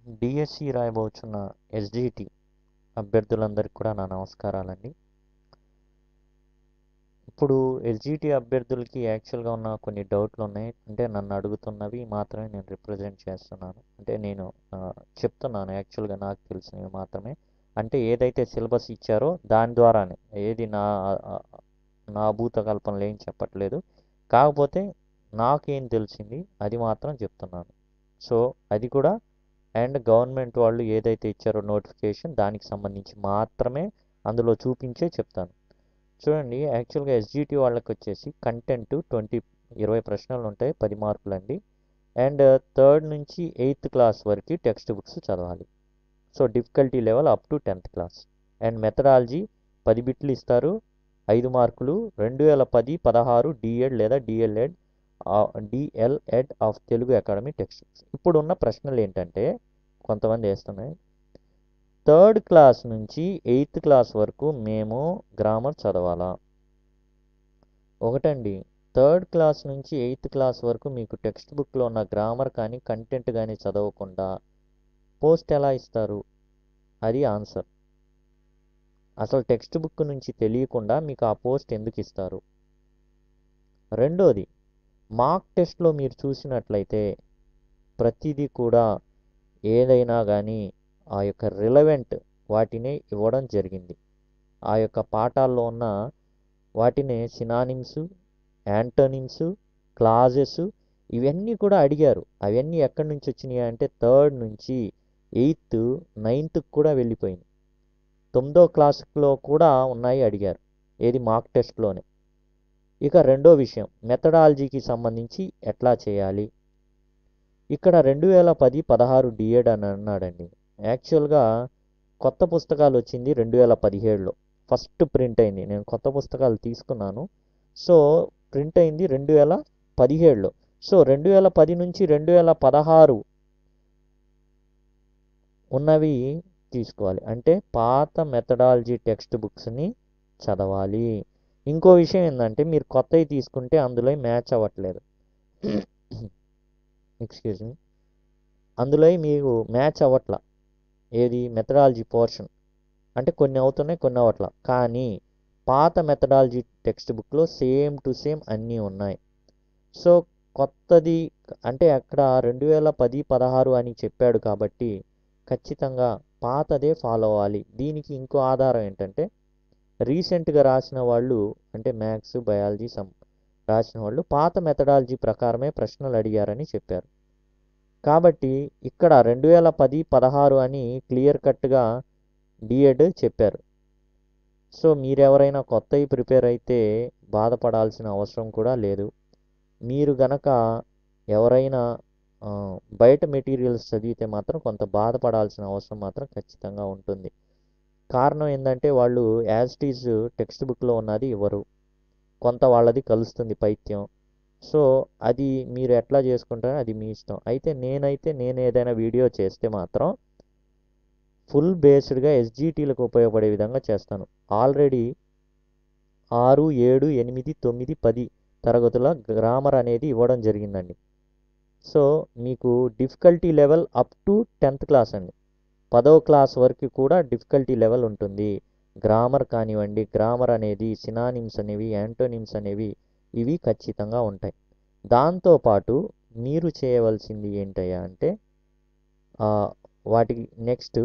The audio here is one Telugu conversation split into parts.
డిఎస్సి రాయబోచున్న ఎస్జిటి అభ్యర్థులందరికీ కూడా నా నమస్కారాలండి ఇప్పుడు ఎస్జిటి అభ్యర్థులకి యాక్చువల్గా ఉన్న కొన్ని డౌట్లు ఉన్నాయి అంటే నన్ను అడుగుతున్నవి మాత్రమే నేను రిప్రజెంట్ చేస్తున్నాను అంటే నేను ఆ, చెప్తున్నాను యాక్చువల్గా నాకు తెలిసినవి మాత్రమే అంటే ఏదైతే సిలబస్ ఇచ్చారో దాని ద్వారానే ఏది నా ఆ, నా భూత కల్పనలు ఏం చెప్పట్లేదు కాకపోతే నాకేం తెలిసింది అది మాత్రం చెప్తున్నాను సో అది కూడా అండ్ గవర్నమెంట్ వాళ్ళు ఏదైతే ఇచ్చారో నోటిఫికేషన్ దానికి సంబంధించి మాత్రమే అందులో చూపించే చెప్తాను చూడండి యాక్చువల్గా ఎస్జిటి వాళ్ళకి వచ్చేసి కంటెంట్ ట్వంటీ ఇరవై ప్రశ్నలు ఉంటాయి పది మార్కులు అండి అండ్ థర్డ్ నుంచి ఎయిత్ క్లాస్ వరకు టెక్స్ట్ బుక్స్ చదవాలి so difficulty level up to tenth class and methodology పది బిట్లు ఇస్తారు ఐదు మార్కులు రెండు వేల పది పదహారు డిఎడ్ లేదా D El Ed D El Ed of Telugu Academy text books ఇప్పుడున్న ప్రశ్నలు ఏంటంటే కొంతమంది వేస్తున్నాయి థర్డ్ క్లాస్ నుంచి ఎయిత్ క్లాస్ వరకు మేము గ్రామర్ చదవాలా ఒకటండి థర్డ్ క్లాస్ నుంచి ఎయిత్ క్లాస్ వరకు మీకు టెక్స్ట్ బుక్లో ఉన్న గ్రామర్ కానీ కంటెంట్ కానీ చదవకుండా పోస్ట్ ఎలా ఇస్తారు అది ఆన్సర్ అసలు టెక్స్ట్ బుక్ నుంచి తెలియకుండా మీకు ఆ పోస్ట్ ఎందుకు ఇస్తారు రెండోది మార్క్ టెస్ట్లో మీరు చూసినట్లయితే ప్రతిదీ కూడా ఏదైనా కానీ ఆ యొక్క రిలవెంట్ వాటిని ఇవ్వడం జరిగింది ఆ యొక్క పాఠాల్లో ఉన్న వాటిని సినానిమ్స్ యాంటోనిమ్స్ క్లాజెస్ ఇవన్నీ కూడా అడిగారు అవన్నీ ఎక్కడి నుంచి వచ్చినాయి అంటే థర్డ్ నుంచి ఎయిత్ నైన్త్ కూడా వెళ్ళిపోయింది తొమ్మిదో క్లాస్లో కూడా ఉన్నాయి అడిగారు ఏది మార్క్ టెస్ట్లోనే ఇక రెండో విషయం మెథడాలజీకి సంబంధించి ఎట్లా చేయాలి ఇక్కడ రెండు వేల పది పదహారు డిఎడ్ అని అన్నాడండి యాక్చువల్గా కొత్త పుస్తకాలు వచ్చింది రెండు వేల పదిహేడులో ఫస్ట్ ప్రింట్ అయింది నేను కొత్త పుస్తకాలు తీసుకున్నాను సో ప్రింట్ అయింది రెండు వేల పదిహేడులో సో రెండు వేల పది నుంచి రెండు వేల పదహారు ఉన్నవి తీసుకోవాలి అంటే పాత మెథడాలజీ టెక్స్ట్ బుక్స్ని చదవాలి ఇంకో విషయం ఏంటంటే మీరు కొత్తవి తీసుకుంటే అందులో మ్యాచ్ అవ్వట్లేదు ఎక్స్క్యూజ్ మీ అందులో మీకు మ్యాచ్ అవ్వట్లా ఏది మెథడాలజీ పోర్షన్ అంటే కొన్ని అవుతున్నాయి కొన్ని అవ్వట్లా కానీ పాత మెథడాలజీ టెక్స్ట్ బుక్లో సేమ్ టు సేమ్ అన్నీ ఉన్నాయి సో కొత్తది అంటే అక్కడ రెండు వేల పది పదహారు అని చెప్పాడు కాబట్టి ఖచ్చితంగా పాతదే ఫాలో అవ్వాలి దీనికి ఇంకో ఆధారం ఏంటంటే రీసెంట్గా రాసిన వాళ్ళు అంటే మ్యాథ్స్ బయాలజీ సమ్ రాసిన వాళ్ళు పాత మెథడాలజీ ప్రకారమే ప్రశ్నలు అడిగారని చెప్పారు కాబట్టి ఇక్కడ రెండు వేల పది పదహారు అని క్లియర్ కట్గా డిఎడ్ చెప్పారు సో మీరెవరైనా కొత్తవి ప్రిపేర్ అయితే బాధపడాల్సిన అవసరం కూడా లేదు మీరు గనక ఎవరైనా ఆ, బయట మెటీరియల్స్ చదివితే మాత్రం కొంత బాధపడాల్సిన అవసరం మాత్రం ఖచ్చితంగా ఉంటుంది కారణం ఏంటంటే వాళ్ళు యాజ్ టీజ్ టెక్స్ట్ బుక్లో ఉన్నది ఇవ్వరు కొంత వాళ్ళది కలుస్తుంది పైత్యం సో అది మీరు ఎట్లా చేసుకుంటారో అది మీ ఇష్టం అయితే నేనైతే నేను ఏదైనా వీడియో చేస్తే మాత్రం ఫుల్ బేస్డ్గా ఎస్జిటీలకు ఉపయోగపడే విధంగా చేస్తాను ఆల్రెడీ ఆరు ఏడు ఎనిమిది తొమ్మిది పది తరగతుల గ్రామర్ అనేది ఇవ్వడం జరిగిందండి సో మీకు difficulty level up to tenth class అండి పదవ క్లాస్ వరకు కూడా డిఫికల్టీ లెవెల్ ఉంటుంది గ్రామర్ కానివ్వండి గ్రామర్ అనేది సినానిమ్స్ అనేవి యాంటోనిమ్స్ అనేవి ఇవి ఖచ్చితంగా ఉంటాయి దాంతోపాటు మీరు చేయవలసింది ఏంటయ్యా అంటే ఆ, వాటికి నెక్స్ట్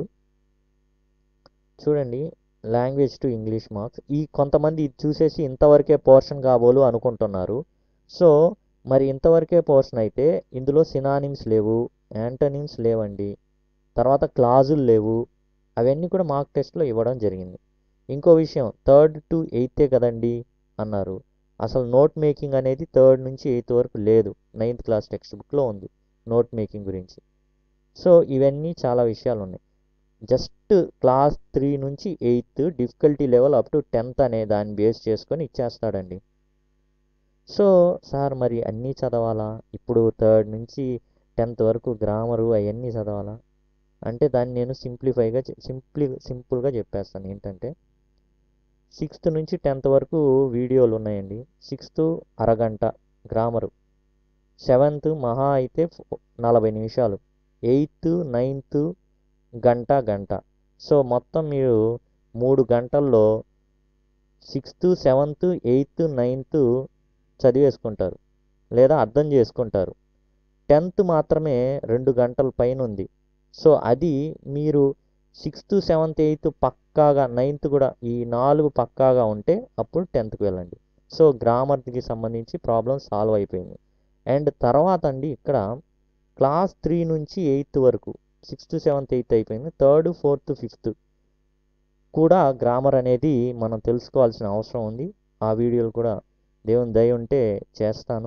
చూడండి లాంగ్వేజ్ టు ఇంగ్లీష్ మార్క్స్ ఈ కొంతమంది ఇది చూసేసి ఇంతవరకే పోర్షన్ కాబోలు అనుకుంటున్నారు సో మరి ఇంతవరకే పోర్షన్ అయితే ఇందులో సినానిమ్స్ లేవు యాంటోనిమ్స్ లేవండి తర్వాత క్లాజులు లేవు అవన్నీ కూడా మార్క్ టెస్ట్లో ఇవ్వడం జరిగింది ఇంకో విషయం థర్డ్ టు ఎయితే కదండి అన్నారు అసలు నోట్ మేకింగ్ అనేది థర్డ్ నుంచి ఎయిత్ వరకు లేదు నైన్త్ క్లాస్ టెక్స్ట్ బుక్లో ఉంది నోట్ మేకింగ్ గురించి సో ఇవన్నీ చాలా విషయాలు ఉన్నాయి జస్ట్ క్లాస్ త్రీ నుంచి eighth difficulty level up to tenth అనే దాన్ని బేస్ చేసుకొని ఇచ్చేస్తాడండి సో సార్ మరి అన్నీ చదవాలా ఇప్పుడు థర్డ్ నుంచి టెన్త్ వరకు గ్రామరు అవన్నీ చదవాలా అంటే దాన్ని నేను సింప్లిఫైగా సింప్లి సింపుల్గా చెప్పేస్తాను ఏంటంటే సిక్స్త్ నుంచి టెన్త్ వరకు వీడియోలు ఉన్నాయండి సిక్స్త్ అరగంట గ్రామరు సెవెంత్ మహా అయితే ఫో- నలభై నిమిషాలు ఎయిత్ నైన్త్ గంట గంట సో మొత్తం మీరు మూడు గంటల్లో సిక్స్త్ సెవెంత్ ఎయిత్ నైన్త్ చదివేసుకుంటారు లేదా అర్థం చేసుకుంటారు టెన్త్ మాత్రమే రెండు గంటల పైన ఉంది సో అది మీరు సిక్స్త్ సెవెంత్ ఎయిత్ పక్కాగా నైన్త్ కూడా ఈ నాలుగు పక్కాగా ఉంటే అప్పుడు టెన్త్కి వెళ్ళండి సో గ్రామర్కి సంబంధించి ప్రాబ్లం సాల్వ్ అయిపోయింది అండ్ తర్వాత అండి ఇక్కడ క్లాస్ త్రీ నుంచి ఎయిత్ వరకు సిక్స్త్ సెవెంత్ ఎయిత్ అయిపోయింది థర్డ్ ఫోర్త్ ఫిఫ్త్ కూడా గ్రామర్ అనేది మనం తెలుసుకోవాల్సిన అవసరం ఉంది ఆ వీడియోలు కూడా దేవుని దయ ఉంటే చేస్తాను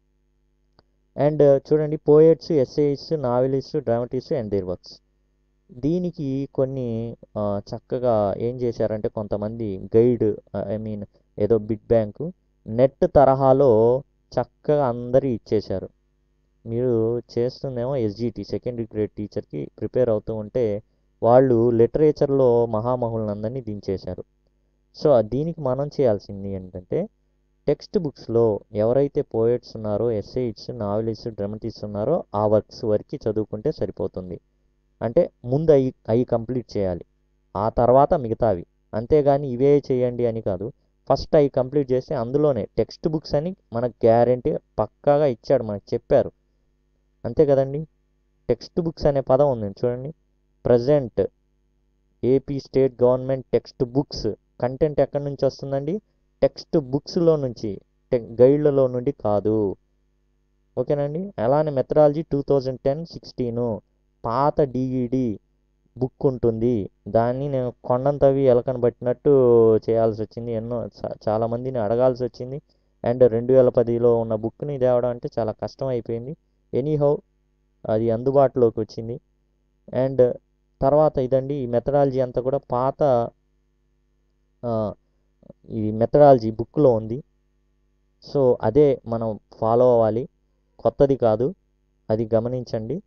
అండ్ చూడండి poets essays novelist dramatist and their works దీనికి కొన్ని ఆ, చక్కగా ఏం చేశారంటే కొంతమంది గైడ్ ఐ మీన్ ఏదో బిగ్ బ్యాంకు నెట్ తరహాలో చక్కగా అందరి ఇచ్చేశారు మీరు చేస్తుందేమో ఎస్జిటి సెకండరీ గ్రేడ్ టీచర్కి ప్రిపేర్ అవుతూ ఉంటే వాళ్ళు లిటరేచర్లో మహామహులందరినీ దించేశారు సో దీనికి మనం చేయాల్సింది ఏంటంటే టెక్స్ట్ బుక్స్లో ఎవరైతే పోయట్స్ ఉన్నారో ఎస్ఏయిట్స్ నావెలిస్ట్ డ్రమటిస్ట్ ఉన్నారో ఆ వర్క్స్ వరకు చదువుకుంటే సరిపోతుంది అంటే ముందు అవి అవి కంప్లీట్ చేయాలి ఆ తర్వాత మిగతావి అంతేగాని ఇవే చేయండి అని కాదు ఫస్ట్ అవి కంప్లీట్ చేస్తే అందులోనే టెక్స్ట్ బుక్స్ అని మనకు గ్యారంటీ పక్కాగా ఇచ్చాడు మనకు చెప్పారు అంతే కదండి టెక్స్ట్ బుక్స్ అనే పదం ఉంది చూడండి present AP state government text books content ఎక్కడి నుంచి వస్తుందండి టెక్స్ట్ బుక్స్లో నుంచి టెక్ గైడ్లలో నుండి కాదు ఓకేనండి అలానే methodology two thousand ten sixteen పాత డిఈడి బుక్ ఉంటుంది దాన్ని నేను కొండను తవ్వి ఎలకను పట్టినట్టు చేయాల్సి వచ్చింది ఎన్నో చా- చాలా మందిని అడగాల్సి వచ్చింది అండ్ రెండు వేల పదిలో ఉన్న బుక్ని తేవడం అంటే చాలా కష్టం అయిపోయింది ఎనీహౌ అది అందుబాటులోకి వచ్చింది అండ్ తర్వాత ఇదండి ఈ మెథడాలజీ అంతా కూడా పాత ఆ, ఈ మెథడాలజీ బుక్లో ఉంది సో అదే మనం ఫాలో అవ్వాలి కొత్తది కాదు అది గమనించండి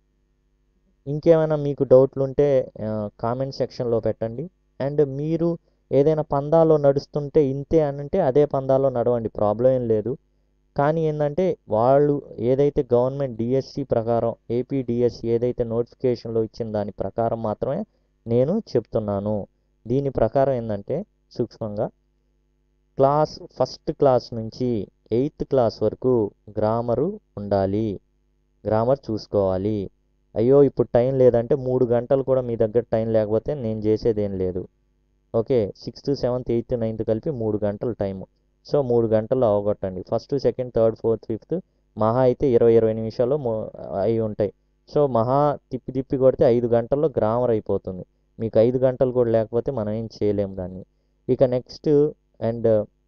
ఇంకేమైనా మీకు డౌట్లు ఉంటే కామెంట్ సెక్షన్లో పెట్టండి అండ్ మీరు ఏదైనా పందాలో నడుస్తుంటే ఇంతే అని అంటే అదే పందాలో నడవండి ప్రాబ్లం ఏం లేదు కానీ ఏంటంటే వాళ్ళు ఏదైతే గవర్నమెంట్ డిఎస్సి ప్రకారం ఏపీ డిఎస్సి ఏదైతే నోటిఫికేషన్లో ఇచ్చిన దాని ప్రకారం మాత్రమే నేను చెప్తున్నాను దీని ప్రకారం ఏంటంటే సూక్ష్మంగా క్లాస్ ఫస్ట్ క్లాస్ నుంచి ఎయిత్ క్లాస్ వరకు గ్రామరు ఉండాలి గ్రామర్ చూసుకోవాలి అయ్యో ఇప్పుడు టైం లేదంటే మూడు గంటలు కూడా మీ దగ్గర టైం లేకపోతే నేను చేసేది ఏం లేదు okay sixth seventh eighth ninth కలిపి మూడు గంటలు టైము సో మూడు గంటల్లో అవగొట్టండి first second third fourth fifth మహా అయితే ఇరవై ఇరవై నిమిషాల్లో మో- అయి ఉంటాయి సో మహా తిప్పి తిప్పి కొడితే ఐదు గంటల్లో గ్రామర్ అయిపోతుంది మీకు ఐదు గంటలు కూడా లేకపోతే మనం ఏం చేయలేము దాన్ని ఇక నెక్స్ట్ అండ్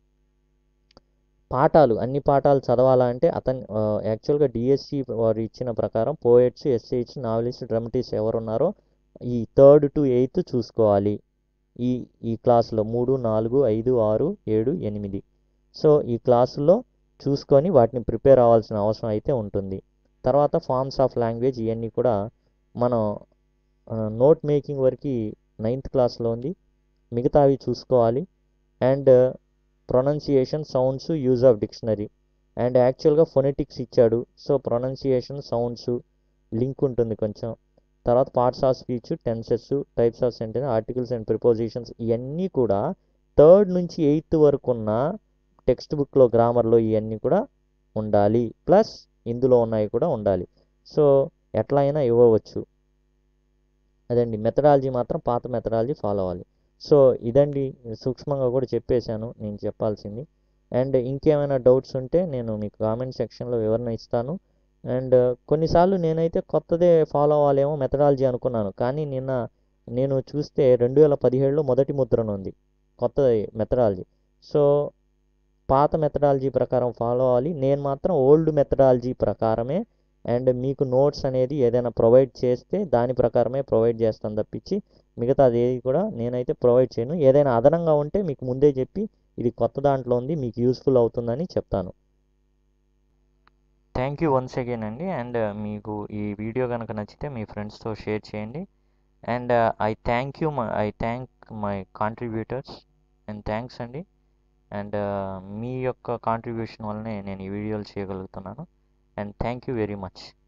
పాఠాలు అన్ని పాఠాలు చదవాలంటే అతను యాక్చువల్గా డిఎస్సి వారు ఇచ్చిన ప్రకారం పోయట్స్ ఎస్ఏహెచ్ నావలిస్ట్ డ్రమటిస్ట్ ఎవరున్నారో ఈ థర్డ్ టు ఎయిత్ చూసుకోవాలి ఈ ఈ క్లాసులో మూడు నాలుగు ఐదు ఆరు ఏడు ఎనిమిది సో ఈ క్లాసుల్లో చూసుకొని వాటిని ప్రిపేర్ అవ్వాల్సిన అవసరం అయితే ఉంటుంది తర్వాత ఫార్మ్స్ ఆఫ్ లాంగ్వేజ్ ఇవన్నీ కూడా మనం నోట్ మేకింగ్ వరకు నైన్త్ క్లాస్లో ఉంది మిగతావి చూసుకోవాలి and pronunciation sounds use of dictionary and యాక్చువల్గా ఫొనెటిక్స్ ఇచ్చాడు సో ప్రొనౌన్సియేషన్ సౌండ్స్ లింక్ ఉంటుంది కొంచెం తర్వాత parts of speech tenses types of sentence articles and prepositions ఇవన్నీ కూడా థర్డ్ నుంచి ఎయిత్ వరకు ఉన్న టెక్స్ట్ బుక్లో గ్రామర్లో ఇవన్నీ కూడా ఉండాలి ప్లస్ ఇందులో ఉన్నాయి కూడా ఉండాలి సో ఎట్లా అయినా ఇవ్వవచ్చు అదండి మెథడాలజీ మాత్రం పాత మెథడాలజీ ఫాలో అవ్వాలి సో ఇదండి సూక్ష్మంగా కూడా చెప్పేశాను నేను చెప్పాల్సింది అండ్ ఇంకేమైనా డౌట్స్ ఉంటే నేను మీకు కామెంట్ సెక్షన్లో వివరణ ఇస్తాను అండ్ కొన్నిసార్లు నేనైతే కొత్తదే ఫాలో అవ్వాలేమో మెథడాలజీ అనుకున్నాను కానీ నిన్న నేను చూస్తే రెండు వేల పదిహేడులో మొదటి ముద్రణ ఉంది కొత్త మెథడాలజీ సో పాత మెథడాలజీ ప్రకారం ఫాలో అవ్వాలి నేను మాత్రం ఓల్డ్ మెథడాలజీ ప్రకారమే అండ్ మీకు నోట్స్ అనేది ఏదైనా ప్రొవైడ్ చేస్తే దాని ప్రకారమే ప్రొవైడ్ చేస్తాను తప్పించి మిగతాది ఏది కూడా నేనైతే ప్రొవైడ్ చేయను ఏదైనా అదనంగా ఉంటే మీకు ముందే చెప్పి ఇది కొత్త దాంట్లో ఉంది మీకు యూస్ఫుల్ అవుతుందని చెప్తాను థ్యాంక్ యూ వన్స్ అగైన్ అండి అండ్ మీకు ఈ వీడియో కనుక నచ్చితే మీ ఫ్రెండ్స్తో షేర్ చేయండి and I thank you my I thank my contributors and thanks అండి అండ్ మీ యొక్క కాంట్రిబ్యూషన్ వల్లనే నేను ఈ వీడియోలు చేయగలుగుతున్నాను and thank you very much